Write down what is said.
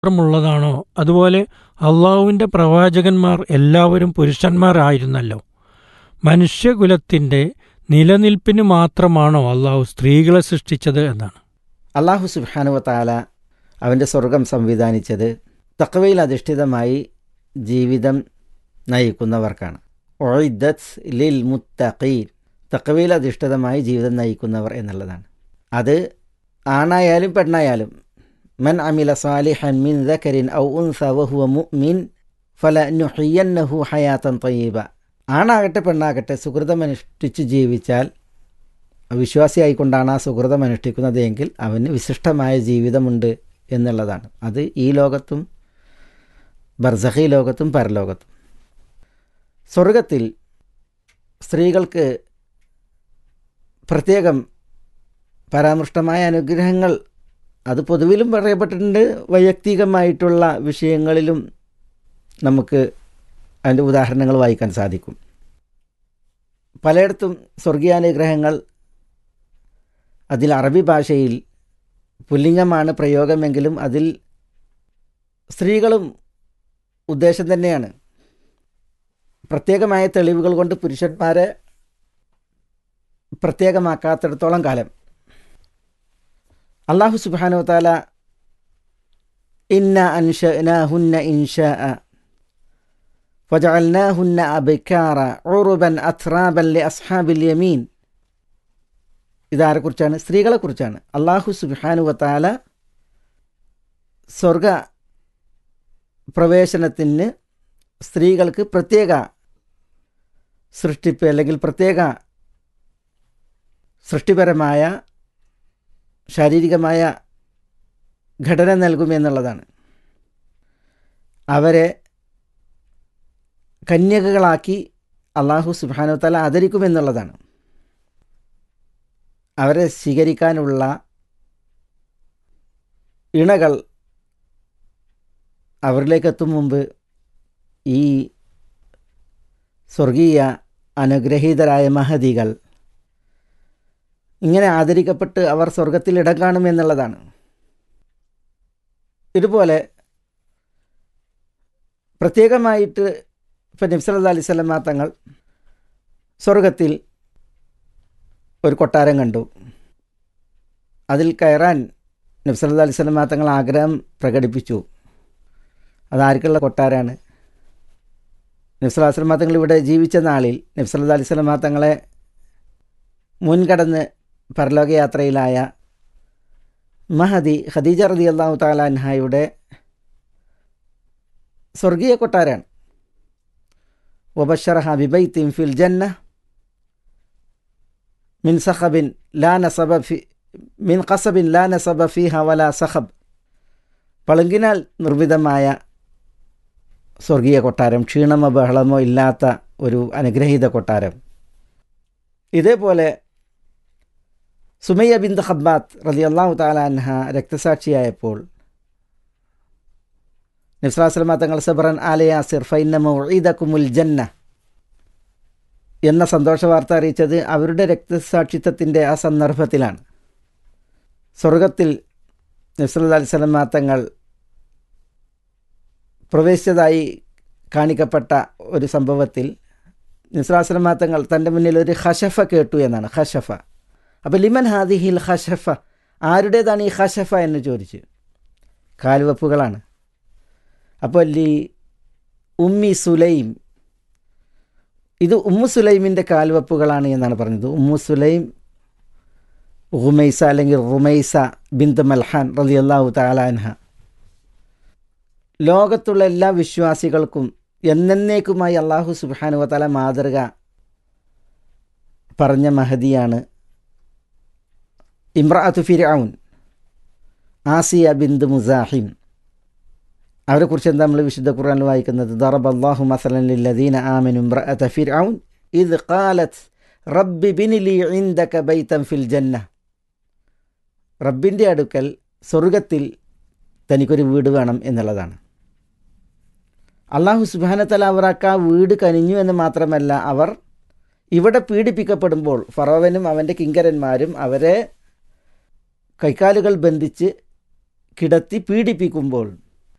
മാത്രമുള്ളതാണോ അതുപോലെ അള്ളാഹുവിൻ്റെ പ്രവാചകന്മാർ എല്ലാവരും പുരുഷന്മാരായിരുന്നല്ലോ മനുഷ്യകുലത്തിൻ്റെ നിലനിൽപ്പിന് മാത്രമാണോ അള്ളാഹു സ്ത്രീകളെ സൃഷ്ടിച്ചത് എന്നാണ് അള്ളാഹു സുബാനുവ താല അവൻ്റെ സ്വർഗം സംവിധാനിച്ചത് തക്കവയിൽ അധിഷ്ഠിതമായി ജീവിതം നയിക്കുന്നവർക്കാണ് ഒഴിദത്ത് ലിൽ മുത്തഖീൻ തക്കവയിൽ അധിഷ്ഠിതമായി ജീവിതം നയിക്കുന്നവർ എന്നുള്ളതാണ് അത് ആണായാലും പെണ്ണായാലും മൻ അമില സാലിഹൻ മിൻ ദക്കരിൻ ഔ ഉൻസ വഹുവ മുഅ്മിൻ ഫല നുഹിയന്നഹു ഹയാത്തൻ തയ്യബ ആണാകട്ടെ പെണ്ണാകട്ടെ സുഹൃതമനുഷ്ഠിച്ച് ജീവിച്ചാൽ വിശ്വാസിയായിക്കൊണ്ടാണ് ആ സുഹൃതം അനുഷ്ഠിക്കുന്നത് എങ്കിൽ അവന് വിശിഷ്ടമായ ജീവിതമുണ്ട് എന്നുള്ളതാണ് അത് ഈ ലോകത്തും ബർസഹി ലോകത്തും പരലോകത്തും സ്വർഗത്തിൽ സ്ത്രീകൾക്ക് പ്രത്യേകം പരാമൃഷ്ടമായ അനുഗ്രഹങ്ങൾ അത് പൊതുവിലും പറയപ്പെട്ടിട്ടുണ്ട് വൈയക്തികമായിട്ടുള്ള വിഷയങ്ങളിലും നമുക്ക് അതിൻ്റെ ഉദാഹരണങ്ങൾ വായിക്കാൻ സാധിക്കും പലയിടത്തും സ്വർഗീയാനുഗ്രഹങ്ങൾ അതിൽ അറബി ഭാഷയിൽ പുല്ലിംഗമാണ് പ്രയോഗമെങ്കിലും അതിൽ സ്ത്രീകളും ഉദ്ദേശം തന്നെയാണ് പ്രത്യേകമായ തെളിവുകൾ കൊണ്ട് പുരുഷന്മാരെ പ്രത്യേകമാക്കാത്തിടത്തോളം കാലം അള്ളാഹു സുബാനു താല ഇന്ന അൻഷനാഹുന്ന ഇൻഷ فجعلناهن أبكارا عربا أترابا لأصحاب اليمين ഇതാരെക്കുറിച്ചാണ് സ്ത്രീകളെക്കുറിച്ചാണ് അള്ളാഹു സുബാനുവത്താല സ്വർഗ പ്രവേശനത്തിന് സ്ത്രീകൾക്ക് പ്രത്യേക സൃഷ്ടിപ്പ് അല്ലെങ്കിൽ പ്രത്യേക സൃഷ്ടിപരമായ ശാരീരികമായ ഘടന നൽകുമെന്നുള്ളതാണ് അവരെ കന്യകകളാക്കി അള്ളാഹു സുബാനുത്തല ആദരിക്കുമെന്നുള്ളതാണ് അവരെ സ്വീകരിക്കാനുള്ള ഇണകൾ അവരിലേക്ക് എത്തും മുമ്പ് ഈ സ്വർഗീയ അനുഗ്രഹീതരായ മഹതികൾ ഇങ്ങനെ ആദരിക്കപ്പെട്ട് അവർ സ്വർഗത്തിൽ ഇടം കാണുമെന്നുള്ളതാണ് ഇതുപോലെ പ്രത്യേകമായിട്ട് ഇപ്പം നബ്സല അലൈഹി സ്വലമ തങ്ങൾ സ്വർഗത്തിൽ ഒരു കൊട്ടാരം കണ്ടു അതിൽ കയറാൻ നബ്സല അലൈഹി സ്വലമ തങ്ങൾ ആഗ്രഹം പ്രകടിപ്പിച്ചു അതാർക്കുള്ള കൊട്ടാരാണ് നബ്സല സ്വലമ തങ്ങൾ ഇവിടെ ജീവിച്ച നാളിൽ നബ്സല അലൈഹി സ്വലമ തങ്ങളെ മുൻകടന്ന് പരലോകയാത്രയിലായ മഹദി ഖദീജ റതി അള്ളാഹു താലാൻഹായുടെ സ്വർഗീയ കൊട്ടാരാണ് وبشرها ببيت في الجنة من صخب لا نصب في من قصب لا نصب فيها ولا صخب പളുങ്കിനാൽ നിർമ്മിതമായ സ്വർഗീയ കൊട്ടാരം ക്ഷീണമോ ബഹളമോ ഇല്ലാത്ത ഒരു അനുഗ്രഹീത കൊട്ടാരം ഇതേപോലെ സുമയ്യ ബിന്ദ് ഖബ്ബാത്ത് റലി അള്ളാഹു താലാൻഹ രക്തസാക്ഷിയായപ്പോൾ നിസ്ലാസ്ലമ തങ്ങൾ സബറൻ ആലയാസിർ ഫൈനമുൽ ജന്ന എന്ന സന്തോഷ വാർത്ത അറിയിച്ചത് അവരുടെ രക്തസാക്ഷിത്വത്തിൻ്റെ ആ സന്ദർഭത്തിലാണ് സ്വർഗത്തിൽ നസ്രുല്ലാ അലിസ്ലമ തങ്ങൾ പ്രവേശിച്ചതായി കാണിക്കപ്പെട്ട ഒരു സംഭവത്തിൽ നിസ്ലാസ്ലമ തങ്ങൾ തൻ്റെ മുന്നിൽ ഒരു ഹഷഫ കേട്ടു എന്നാണ് ഹഷഫ അപ്പോൾ ലിമൻ ഹാദിഹിൽ ഹഷഫ ആരുടേതാണ് ഈ ഹഷഫ എന്ന് ചോദിച്ചു കാൽവെപ്പുകളാണ് അപ്പോൾ ലി ഉമ്മി സുലൈം ഇത് ഉമ്മു സുലൈമിൻ്റെ കാൽവെപ്പുകളാണ് എന്നാണ് പറഞ്ഞത് ഉമ്മു സുലൈം റുമൈസ അല്ലെങ്കിൽ റുമൈസ ബിന്ദ് മൽഹാൻ റലി അള്ളാഹു താലാൻഹ ലോകത്തുള്ള എല്ലാ വിശ്വാസികൾക്കും എന്നേക്കുമായി അള്ളാഹു സുബാനു തല മാതൃക പറഞ്ഞ മഹദിയാണ് ഇമ്രാത്തു ഫിർഔൻ ആസിയ ബിന്ദു മുസാഹിം അവരെക്കുറിച്ച് എന്താ നമ്മൾ വിശുദ്ധ ഖുർആനിൽ വായിക്കുന്നത് ദറബ് അള്ളാഹു മസലൻ ലില്ലദീന ആമനു ഇംറഅത ഫിർഔൻ ഇത് ഖാലത്ത് റബ്ബി ബിനിലി ഇൻദക ബൈതൻ ഫിൽ ജന്ന റബ്ബിൻ്റെ അടുക്കൽ സ്വർഗത്തിൽ തനിക്കൊരു വീട് വേണം എന്നുള്ളതാണ് അള്ളാഹു സുബാനത്തല അവർക്ക് ആ വീട് കനിഞ്ഞു എന്ന് മാത്രമല്ല അവർ ഇവിടെ പീഡിപ്പിക്കപ്പെടുമ്പോൾ ഫറോവനും അവൻ്റെ കിങ്കരന്മാരും അവരെ കൈക്കാലുകൾ ബന്ധിച്ച് കിടത്തി പീഡിപ്പിക്കുമ്പോൾ